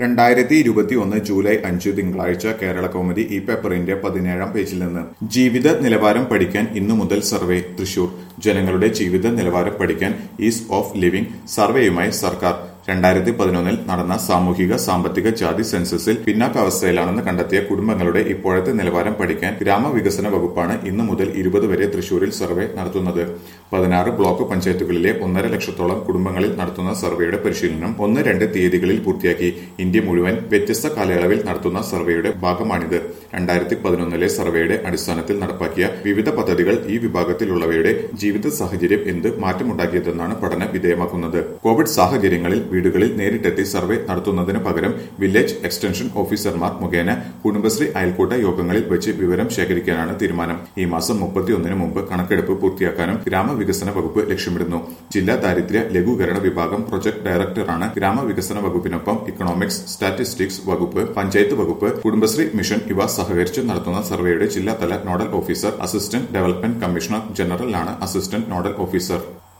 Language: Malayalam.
രണ്ടായിരത്തി ഇരുപത്തി ഒന്ന് ജൂലൈ അഞ്ച് തിങ്കളാഴ്ച കേരള കൗമുദി ഈ പേപ്പറിന്റെ പതിനേഴാം പേജിൽ നിന്ന് ജീവിത നിലവാരം പഠിക്കാൻ ഇന്നു മുതൽ സർവേ തൃശൂർ ജനങ്ങളുടെ ജീവിത നിലവാരം പഠിക്കാൻ ഈസ് ഓഫ് ലിവിംഗ് സർവേയുമായി സർക്കാർ രണ്ടായിരത്തി പതിനൊന്നിൽ നടന്ന സാമൂഹിക സാമ്പത്തിക ജാതി സെൻസസിൽ പിന്നാക്കാവസ്ഥയിലാണെന്ന് കണ്ടെത്തിയ കുടുംബങ്ങളുടെ ഇപ്പോഴത്തെ നിലവാരം പഠിക്കാൻ ഗ്രാമവികസന വകുപ്പാണ് ഇന്നു മുതൽ ഇരുപത് വരെ തൃശൂരിൽ സർവേ നടത്തുന്നത് പതിനാറ് ബ്ലോക്ക് പഞ്ചായത്തുകളിലെ ഒന്നര ലക്ഷത്തോളം കുടുംബങ്ങളിൽ നടത്തുന്ന സർവേയുടെ പരിശീലനം ഒന്ന് രണ്ട് തീയതികളിൽ പൂർത്തിയാക്കി ഇന്ത്യ മുഴുവൻ വ്യത്യസ്ത കാലയളവിൽ നടത്തുന്ന സർവേയുടെ ഭാഗമാണിത് രണ്ടായിരത്തി പതിനൊന്നിലെ സർവേയുടെ അടിസ്ഥാനത്തിൽ നടപ്പാക്കിയ വിവിധ പദ്ധതികൾ ഈ വിഭാഗത്തിലുള്ളവയുടെ ജീവിത സാഹചര്യം എന്ത് മാറ്റമുണ്ടാക്കിയതെന്നാണ് പഠന വിധേയമാക്കുന്നത് കോവിഡ് സാഹചര്യങ്ങളിൽ വീടുകളിൽ നേരിട്ടെത്തി സർവേ നടത്തുന്നതിന് പകരം വില്ലേജ് എക്സ്റ്റൻഷൻ ഓഫീസർമാർ മുഖേന കുടുംബശ്രീ അയൽക്കൂട്ട യോഗങ്ങളിൽ വെച്ച് വിവരം ശേഖരിക്കാനാണ് തീരുമാനം ഈ മാസം മുപ്പത്തിയൊന്നിന് മുമ്പ് കണക്കെടുപ്പ് പൂർത്തിയാക്കാനും ഗ്രാമവികസന വകുപ്പ് ലക്ഷ്യമിടുന്നു ജില്ലാ ദാരിദ്ര്യ ലഘൂകരണ വിഭാഗം പ്രൊജക്ട് ഡയറക്ടറാണ് ഗ്രാമവികസന വകുപ്പിനൊപ്പം ഇക്കണോമിക്സ് സ്റ്റാറ്റിസ്റ്റിക്സ് വകുപ്പ് പഞ്ചായത്ത് വകുപ്പ് കുടുംബശ്രീ മിഷൻ ഇവ സഹകരിച്ച് നടത്തുന്ന സർവേയുടെ ജില്ലാതല nodal officer assistant development commissioner ജനറലാണ് അസിസ്റ്റന്റ് നോഡൽ ഓഫീസർ